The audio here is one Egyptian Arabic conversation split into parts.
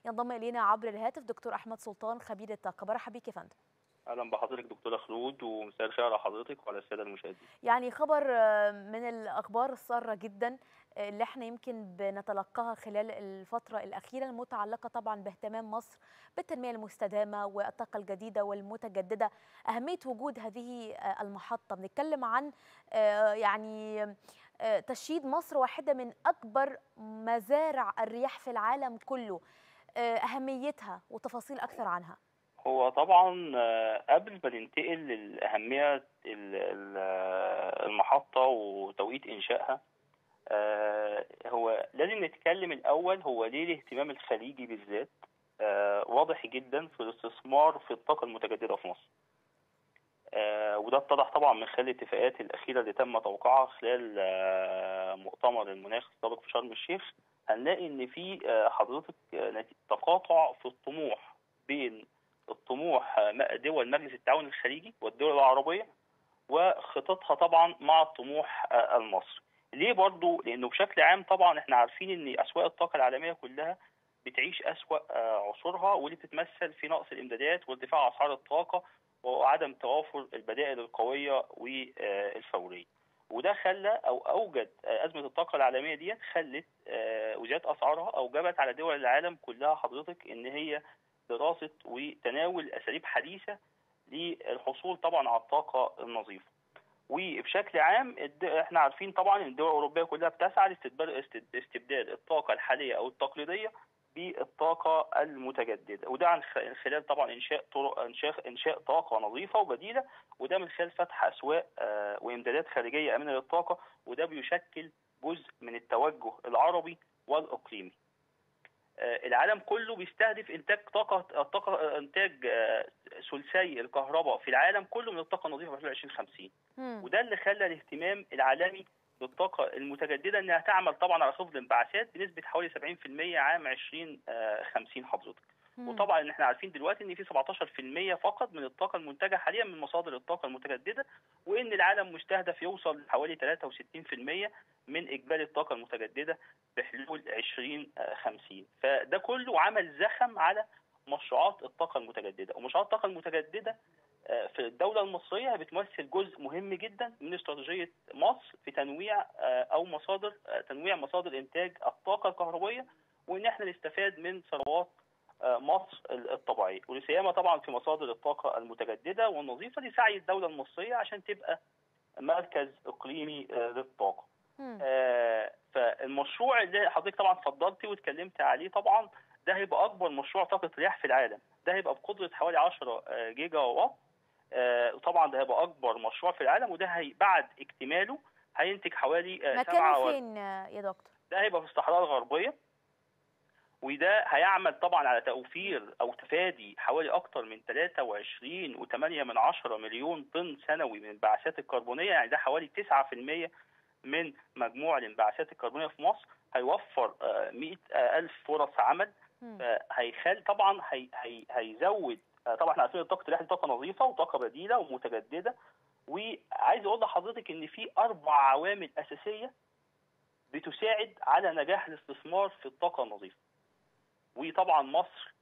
ينضم الينا عبر الهاتف دكتور احمد سلطان خبير الطاقه برحب بك يا فندم اهلا بحضرتك دكتوره خلود ومساء الخير على حضرتك وعلى الساده المشاهدين يعني خبر من الاخبار الساره جدا اللي احنا يمكن بنتلقاها خلال الفتره الاخيره المتعلقه طبعا باهتمام مصر بالتنميه المستدامه والطاقه الجديده والمتجدده اهميه وجود هذه المحطه بنتكلم عن يعني تشييد مصر واحده من اكبر مزارع الرياح في العالم كله اهميتها وتفاصيل اكثر عنها هو طبعا قبل ما ننتقل لأهمية المحطة وتوقيت إنشائها هو لازم نتكلم الأول هو ليه الاهتمام الخليجي بالذات واضح جدا في الاستثمار في الطاقة المتجددة في مصر وده اتضح طبعا من خلال الاتفاقات الأخيرة اللي تم توقيعها خلال مؤتمر المناخ السابق في شرم الشيخ هنلاقي إن في حضرتك تقاطع في الطموح بين الطموح دول مجلس التعاون الخليجي والدول العربية وخططها طبعا مع الطموح المصري ليه برضو لأنه بشكل عام طبعا احنا عارفين أن أسواق الطاقة العالمية كلها بتعيش أسوأ عصورها واللي بتتمثل في نقص الإمدادات وارتفاع أسعار الطاقة وعدم توافر البدائل القوية والفورية وده خلى أو أوجد أزمة الطاقة العالمية دي خلت وزيادة أسعارها أوجبت على دول العالم كلها حضرتك إن هي دراسة وتناول أساليب حديثة للحصول طبعا على الطاقة النظيفة وبشكل عام احنا عارفين طبعا ان الدول الأوروبية كلها بتسعى لاستبدال الطاقة الحالية أو التقليدية بالطاقة المتجددة وده عن خلال طبعا إنشاء طرق إنشاء إنشاء طاقة نظيفة وبديلة وده من خلال فتح أسواق وإمدادات خارجية آمنة للطاقة وده بيشكل جزء من التوجه العربي والإقليمي. العالم كله بيستهدف انتاج طاقه طاقه انتاج ثلثي الكهرباء في العالم كله من الطاقه النظيفه في 2050 وده اللي خلى الاهتمام العالمي بالطاقه المتجدده انها تعمل طبعا على خفض الانبعاثات بنسبه حوالي 70% عام 2050 حضرتك وطبعا ان احنا عارفين دلوقتي ان في 17% فقط من الطاقه المنتجه حاليا من مصادر الطاقه المتجدده وان العالم مستهدف يوصل لحوالي 63% من اجمالي الطاقه المتجدده بحلول 2050 فده كله عمل زخم على مشروعات الطاقه المتجدده ومشروعات الطاقه المتجدده في الدوله المصريه بتمثل جزء مهم جدا من استراتيجيه مصر في تنويع او مصادر تنويع مصادر انتاج الطاقه الكهربائيه وان احنا نستفاد من ثروات مصر الطبيعيه ولسيما طبعا في مصادر الطاقه المتجدده والنظيفه لسعي الدوله المصريه عشان تبقى مركز اقليمي للطاقه. آه فالمشروع اللي حضرتك طبعا اتفضلتي واتكلمت عليه طبعا ده هيبقى اكبر مشروع طاقه رياح في العالم ده هيبقى بقدره حوالي 10 جيجا وات آه وطبعا ده هيبقى اكبر مشروع في العالم وده هي بعد اكتماله هينتج حوالي آه مكانه فين يا دكتور ده هيبقى في الصحراء الغربيه وده هيعمل طبعا على توفير او تفادي حوالي اكثر من 23.8 من عشرة مليون طن سنوي من الانبعاثات الكربونيه يعني ده حوالي 9% من مجموع الانبعاثات الكربونيه في مصر هيوفر 100 ألف فرص عمل هيخل طبعا هي هي هيزود طبعا احنا عارفين الطاقه الرياح طاقه نظيفه وطاقه بديله ومتجدده وعايز اقول لحضرتك ان في اربع عوامل اساسيه بتساعد على نجاح الاستثمار في الطاقه النظيفه وطبعا مصر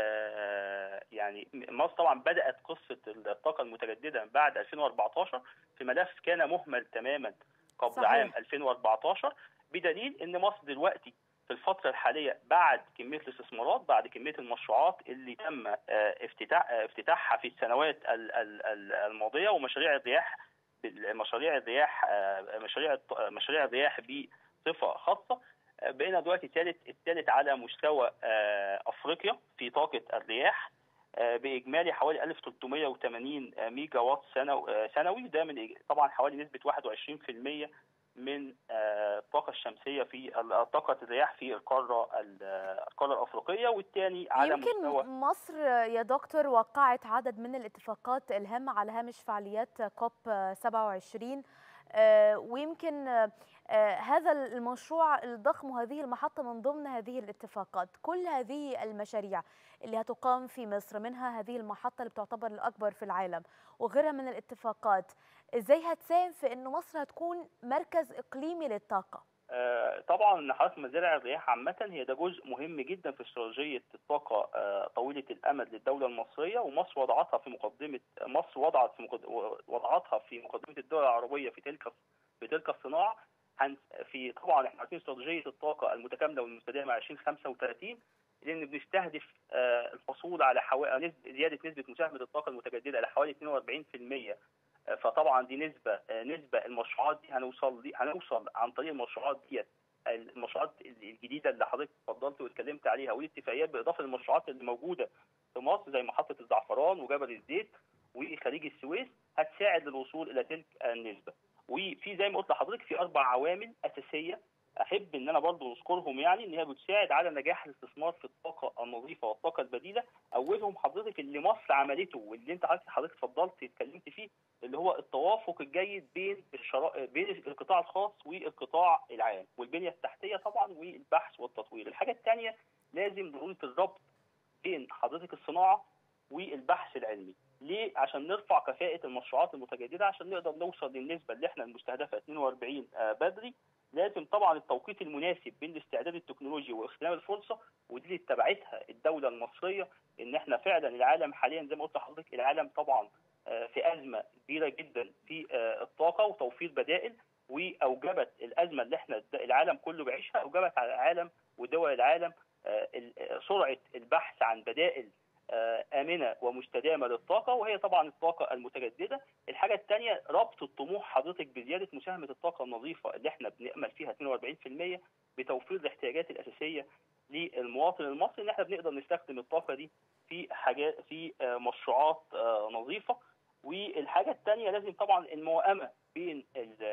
آه يعني مصر طبعا بدات قصه الطاقه المتجدده بعد 2014 في ملف كان مهمل تماما قبل صحيح. عام 2014 بدليل ان مصر دلوقتي في الفتره الحاليه بعد كميه الاستثمارات بعد كميه المشروعات اللي تم افتتاح افتتاحها في السنوات الماضيه ومشاريع الرياح مشاريع الرياح مشاريع مشاريع الرياح بصفه خاصه بقينا دلوقتي ثالث الثالث على مستوى افريقيا في طاقه الرياح باجمالي حوالي 1380 ميجا وات سنوي ده من طبعا حوالي نسبه 21% من الطاقه الشمسيه في طاقه الرياح في القاره القاره الافريقيه والثاني على يمكن مستوى مصر يا دكتور وقعت عدد من الاتفاقات الهامه على هامش فعاليات كوب 27 ويمكن هذا المشروع الضخم وهذه المحطة من ضمن هذه الاتفاقات كل هذه المشاريع اللي هتقام في مصر منها هذه المحطة اللي بتعتبر الأكبر في العالم وغيرها من الاتفاقات إزاي هتساهم في أن مصر هتكون مركز إقليمي للطاقة؟ آه، طبعا حضرتك مزارع الرياح عامة هي ده جزء مهم جدا في استراتيجية الطاقة آه، طويلة الأمد للدولة المصرية ومصر وضعتها في مقدمة مصر وضعت في مقد... وضعتها في مقدمة الدول العربية في تلك في تلك الصناعة هن... في طبعا احنا عارفين استراتيجية الطاقة المتكاملة والمستدامة 2035 لأن بنستهدف آه، الحصول على حوالي زيادة نسبة مساهمة الطاقة المتجددة إلى حوالي 42% فطبعا دي نسبه نسبه المشروعات دي هنوصل دي هنوصل عن طريق المشروعات ديت المشروعات الجديده اللي حضرتك اتفضلت واتكلمت عليها والاتفاقيات بالاضافه للمشروعات اللي موجوده في مصر زي محطه الزعفران وجبل الزيت وخليج السويس هتساعد للوصول الى تلك النسبه. وفي زي ما قلت لحضرتك في اربع عوامل اساسيه احب ان انا برضو اذكرهم يعني ان هي بتساعد على نجاح الاستثمار في الطاقه النظيفه والطاقه البديله اولهم حضرتك اللي مصر عملته واللي انت حضرتك حضرتك اتفضلت اتكلمت فيه اللي هو التوافق الجيد بين الشرا... بين القطاع الخاص والقطاع العام والبنيه التحتيه طبعا والبحث والتطوير الحاجه الثانيه لازم ضروره الربط بين حضرتك الصناعه والبحث العلمي ليه عشان نرفع كفاءه المشروعات المتجدده عشان نقدر نوصل للنسبه اللي احنا المستهدفه 42 بدري لازم طبعا التوقيت المناسب بين الاستعداد التكنولوجي واغتنام الفرصه ودي اللي اتبعتها الدوله المصريه ان احنا فعلا العالم حاليا زي ما قلت لحضرتك العالم طبعا في ازمه كبيره جدا في الطاقه وتوفير بدائل واوجبت الازمه اللي احنا العالم كله بيعيشها اوجبت على العالم ودول العالم سرعه البحث عن بدائل امنه ومستدامه للطاقه وهي طبعا الطاقه المتجدده، الحاجه الثانيه ربط الطموح حضرتك بزياده مساهمه الطاقه النظيفه اللي احنا بنامل فيها 42% بتوفير الاحتياجات الاساسيه للمواطن المصري ان احنا بنقدر نستخدم الطاقه دي في حاجات في مشروعات نظيفه والحاجه الثانيه لازم طبعا الموائمه بين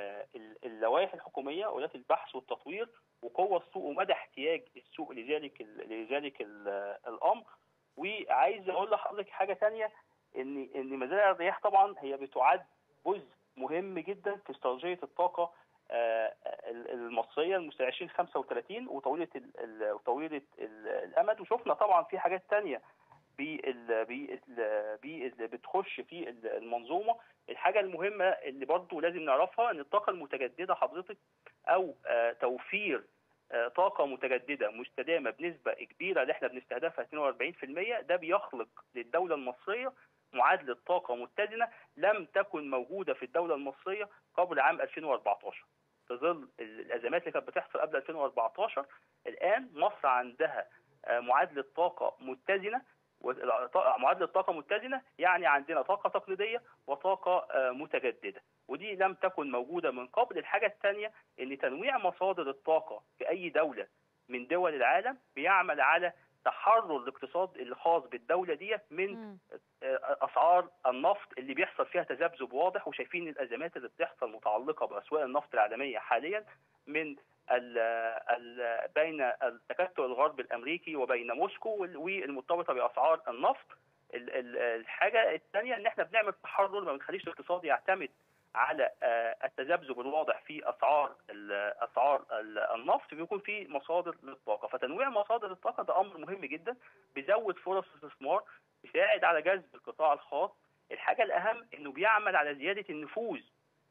اللوائح الحكوميه ولايات البحث والتطوير وقوه السوق ومدى احتياج السوق لذلك لذلك الامر وعايز اقول لحضرتك حاجه ثانيه ان ان مزارع الرياح طبعا هي بتعد جزء مهم جدا في استراتيجيه الطاقه المصريه المستوى 2035 وطويله وطويله الامد وشفنا طبعا في حاجات ثانيه بتخش في المنظومه الحاجه المهمه اللي برضو لازم نعرفها ان الطاقه المتجدده حضرتك او توفير طاقة متجددة مستدامة بنسبة كبيرة اللي احنا بنستهدفها 42% ده بيخلق للدولة المصرية معادلة طاقة متزنة لم تكن موجودة في الدولة المصرية قبل عام 2014 في ظل الأزمات اللي كانت بتحصل قبل 2014 الآن مصر عندها معادلة طاقة متزنة معادلة طاقة متزنة يعني عندنا طاقة تقليدية وطاقة متجددة ودي لم تكن موجودة من قبل الحاجة الثانية أن تنويع مصادر الطاقة في أي دولة من دول العالم بيعمل على تحرر الاقتصاد الخاص بالدولة ديت من أسعار النفط اللي بيحصل فيها تذبذب واضح وشايفين الأزمات اللي بتحصل متعلقة بأسواق النفط العالمية حاليا من ال ال بين التكتل الغرب الامريكي وبين موسكو والمرتبطه باسعار النفط الحاجه الثانيه ان احنا بنعمل تحرر ما بنخليش الاقتصاد يعتمد على التذبذب الواضح في اسعار اسعار النفط بيكون في مصادر للطاقه فتنويع مصادر الطاقه ده امر مهم جدا بيزود فرص الاستثمار بيساعد على جذب القطاع الخاص الحاجه الاهم انه بيعمل على زياده النفوذ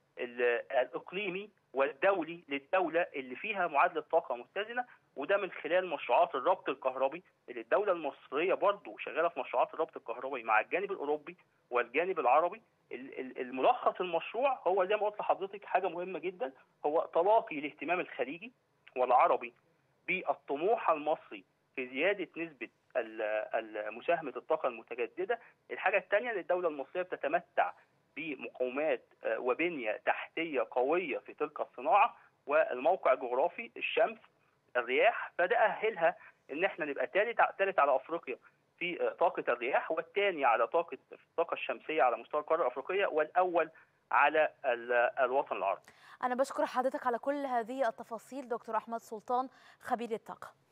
الاقليمي والدولي للدوله اللي فيها معادله طاقه متزنه وده من خلال مشروعات الربط الكهربي اللي الدوله المصريه برضه شغاله في مشروعات الربط الكهربي مع الجانب الاوروبي والجانب العربي الملخص المشروع هو زي ما قلت لحضرتك حاجه مهمه جدا هو تلاقي الاهتمام الخليجي والعربي بالطموح المصري في زياده نسبه مساهمه الطاقه المتجدده الحاجه الثانيه ان الدوله المصريه بتتمتع بمقومات وبنيه تحتيه قويه في تلك الصناعه والموقع الجغرافي الشمس الرياح فده اهلها ان احنا نبقى ثالث ثالث على افريقيا في طاقه الرياح والثاني على طاقه الطاقه الشمسيه على مستوى القاره الافريقيه والاول على الوطن العربي. انا بشكر حضرتك على كل هذه التفاصيل دكتور احمد سلطان خبير الطاقه.